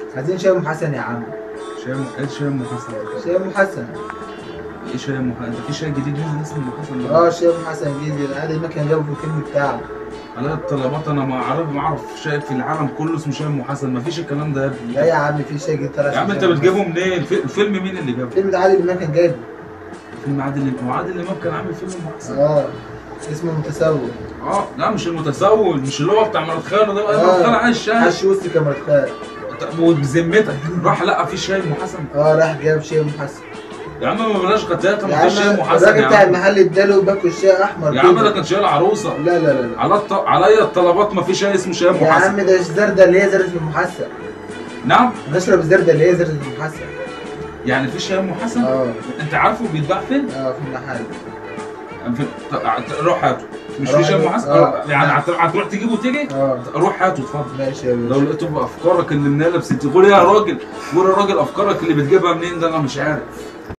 عايزين شاي ام حسن يا عم شاي م... ايه شاي ام حسن شاي ام حسن ايه شاي ام حسن انت في شاي جديد نزل اسمه ام حسن ده؟ اه شاي ام حسن جديد هذا المكان جابه في الفيلم بتاعه على الطلبات انا ما اعرف ما اعرف شاي في العالم كله اسمه شاي ام حسن ما فيش الكلام ده يا ابني لا يا عم في شاي جديد طلع يا عم اسمه انت شاي أم بتجيبه حسن. منين؟ الف- الفيلم مين اللي جابه؟ الفيلم ده عادل امام كان جايبه فيلم عادل امام هو عادل امام كان عامل فيلم ام حسن اه اسمه متسول اه لا مش المتسول مش اللي هو بتاع مرات خاله ده آه. مرات خاله عايش شاي عاش وسط كاميرا خير طب وبذمتك راح لقى في شاي ام حسن اه راح جاب شاي ام حسن يا عم ما بلاش قتاته يا ما فيش شاي عم ام حسن الراجل يا بتاع عم المحل اداله باكل شاي احمر يا عم كده. ده كان شايل عروسه لا لا لا لا على الط... عليا الطلبات ما في شاي اسمه شاي ام يا حسن عم ده زردة اللي هي زردة المحسن نعم نشرب الزردة اللي هي زردة المحسن يعني في شاي ام حسن اه انت عارفه بيتباع فين؟ اه في المحل في... ط- روح هاته مش في أروح شاي ام أجيب- حسن آه. يعني هت- هتروح تجيبه وتيجي اه روح هاته اتفضل ماشي يا باشا لو لقيته بافكارك اللي منالة بست قول يا راجل قول يا راجل افكارك اللي بتجيبها منين ده انا مش عارف